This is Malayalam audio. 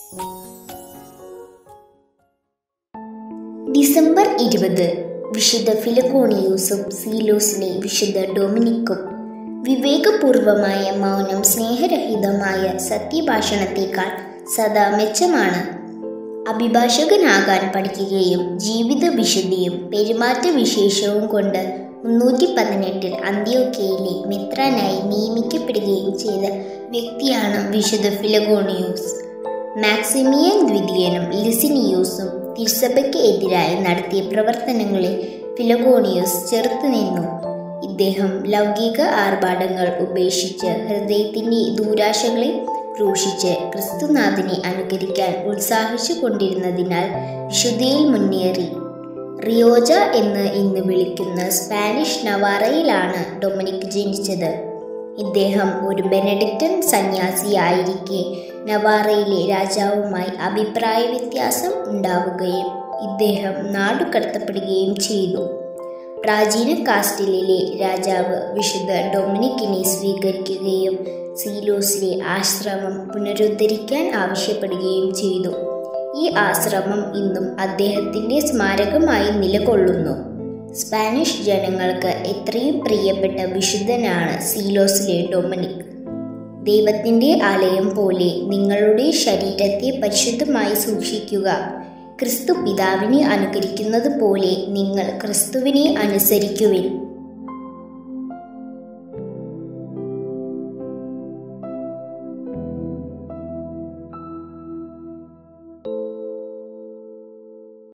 ഡിസംബർ ഇരുപത് വിശുദ്ധ ഫിലഗോണിയൂസും സീലോസിലെ വിശുദ്ധ ഡൊമിനിക്കും വിവേകപൂർവമായ മൗനം സ്നേഹരഹിതമായ സത്യഭാഷണത്തേക്കാൾ സദാ മെച്ചമാണ് അഭിഭാഷകനാകാൻ പഠിക്കുകയും ജീവിത വിശുദ്ധിയും പെരുമാറ്റ വിശേഷവും കൊണ്ട് മുന്നൂറ്റി പതിനെട്ടിൽ അന്ത്യോക്കയിലെ മിത്രനായി നിയമിക്കപ്പെടുകയും ചെയ്ത വ്യക്തിയാണ് വിശുദ്ധ ഫിലഗോണിയൂസ് മാക്സിമിയൻ ദ്വിതീയനും ലിസിനിയൂസും തിരുസഭയ്ക്ക് എതിരായി നടത്തിയ പ്രവർത്തനങ്ങളെ ഫിലഗോണിയൂസ് ചെറുത്തുനിന്നു ഇദ്ദേഹം ലൗകിക ആർഭാടങ്ങൾ ഉപേക്ഷിച്ച് ഹൃദയത്തിൻ്റെ ദൂരാശകളെ ക്രൂശിച്ച് ക്രിസ്തുനാഥനെ അനുകരിക്കാൻ ഉത്സാഹിച്ചു കൊണ്ടിരുന്നതിനാൽ വിശുദ്ധിയിൽ മുന്നേറി റിയോജ എന്ന് ഇന്ന് വിളിക്കുന്ന സ്പാനിഷ് നവാറയിലാണ് ഡൊമിനിക് ജനിച്ചത് ഇദ്ദേഹം ഒരു ബെനഡിക്റ്റൻ സന്യാസിയായിരിക്കെ നവാറയിലെ രാജാവുമായി അഭിപ്രായ വ്യത്യാസം ഉണ്ടാവുകയും ഇദ്ദേഹം നാടുകടത്തപ്പെടുകയും ചെയ്തു പ്രാചീന കാസ്റ്റിലിലെ രാജാവ് വിശുദ്ധ ഡൊമിനിക്കിനെ സ്വീകരിക്കുകയും സീലോസിലെ ആശ്രമം പുനരുദ്ധരിക്കാൻ ആവശ്യപ്പെടുകയും ചെയ്തു ഈ ആശ്രമം ഇന്നും അദ്ദേഹത്തിൻ്റെ സ്മാരകമായി നിലകൊള്ളുന്നു സ്പാനിഷ് ജനങ്ങൾക്ക് എത്രയും പ്രിയപ്പെട്ട വിശുദ്ധനാണ് സീലോസിലെ ഡൊമിനിക് ദൈവത്തിൻ്റെ ആലയം പോലെ നിങ്ങളുടെ ശരീരത്തെ പരിശുദ്ധമായി സൂക്ഷിക്കുക ക്രിസ്തു പിതാവിനെ അനുകരിക്കുന്നത് പോലെ നിങ്ങൾ ക്രിസ്തുവിനെ അനുസരിക്കുവിൻ